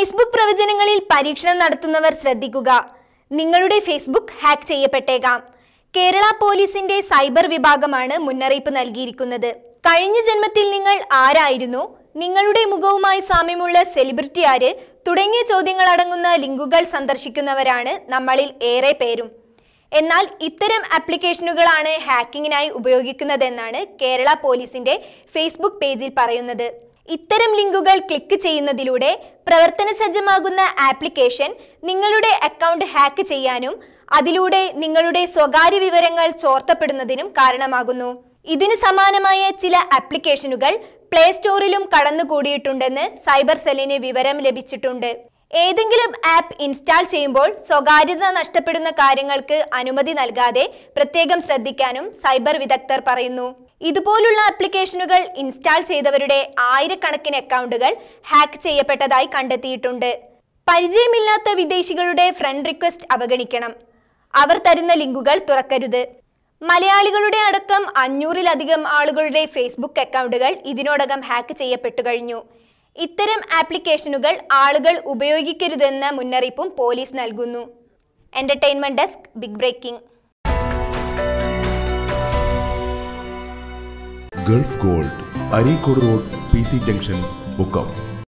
Facebook പ്രവചനങ്ങളിൽ പരീക്ഷണം നടത്തുന്നവർ ശ്രദ്ധിക്കുക നിങ്ങളുടെ ഫേസ്ബുക്ക് ഹാക്ക് ചെയ്യപ്പെട്ടേക്കാം കേരള പോലീസിന്റെ സൈബർ വിഭാഗമാണ് മുന്നറിയിപ്പ് നൽകിയിരിക്കുന്നത് കഴിഞ്ഞ ജന്മത്തിൽ നിങ്ങൾ ആരായിരുന്നു നിങ്ങളുടെ മുഖവുമായി സാമ്യമുള്ള സെലിബ്രിറ്റി ആര് തുടങ്ങിയ ചോദ്യങ്ങൾ അടങ്ങുന്ന ലിങ്കുകൾ സന്ദർശിക്കുന്നവരാണ് നമ്മളിൽ ഏറെ പേരും എന്നാൽ ഇത്തരം ആപ്ലിക്കേഷനുകളാണ് ഹാക്കിങ്ങിനായി ഉപയോഗിക്കുന്നതെന്നാണ് കേരള പോലീസിന്റെ ഫേസ്ബുക്ക് പേജിൽ പറയുന്നത് ഇത്തരം ലിങ്കുകൾ ക്ലിക്ക് ചെയ്യുന്നതിലൂടെ പ്രവർത്തന സജ്ജമാകുന്ന ആപ്ലിക്കേഷൻ നിങ്ങളുടെ അക്കൗണ്ട് ഹാക്ക് ചെയ്യാനും അതിലൂടെ നിങ്ങളുടെ സ്വകാര്യ വിവരങ്ങൾ ചോർത്തപ്പെടുന്നതിനും കാരണമാകുന്നു ഇതിന് സമാനമായ ചില ആപ്ലിക്കേഷനുകൾ പ്ലേ സ്റ്റോറിലും കടന്നുകൂടിയിട്ടുണ്ടെന്ന് സൈബർ സെല്ലിന് വിവരം ലഭിച്ചിട്ടുണ്ട് ഏതെങ്കിലും ആപ്പ് ഇൻസ്റ്റാൾ ചെയ്യുമ്പോൾ സ്വകാര്യത നഷ്ടപ്പെടുന്ന കാര്യങ്ങൾക്ക് അനുമതി നൽകാതെ പ്രത്യേകം ശ്രദ്ധിക്കാനും സൈബർ വിദഗ്ധർ പറയുന്നു ഇതുപോലുള്ള ആപ്ലിക്കേഷനുകൾ ഇൻസ്റ്റാൾ ചെയ്തവരുടെ ആയിരക്കണക്കിന് അക്കൗണ്ടുകൾ ഹാക്ക് ചെയ്യപ്പെട്ടതായി കണ്ടെത്തിയിട്ടുണ്ട് പരിചയമില്ലാത്ത വിദേശികളുടെ ഫ്രണ്ട് റിക്വസ്റ്റ് അവഗണിക്കണം അവർ തരുന്ന ലിങ്കുകൾ തുറക്കരുത് മലയാളികളുടെ അടക്കം അഞ്ഞൂറിലധികം ആളുകളുടെ ഫേസ്ബുക്ക് അക്കൗണ്ടുകൾ ഇതിനോടകം ഹാക്ക് ചെയ്യപ്പെട്ടു കഴിഞ്ഞു ഇത്തരം ആപ്ലിക്കേഷനുകൾ ആളുകൾ ഉപയോഗിക്കരുതെന്ന മുന്നറിയിപ്പും പോലീസ് നൽകുന്നു entertainment desk big breaking Gulf gold Areekode road P C junction Mukkam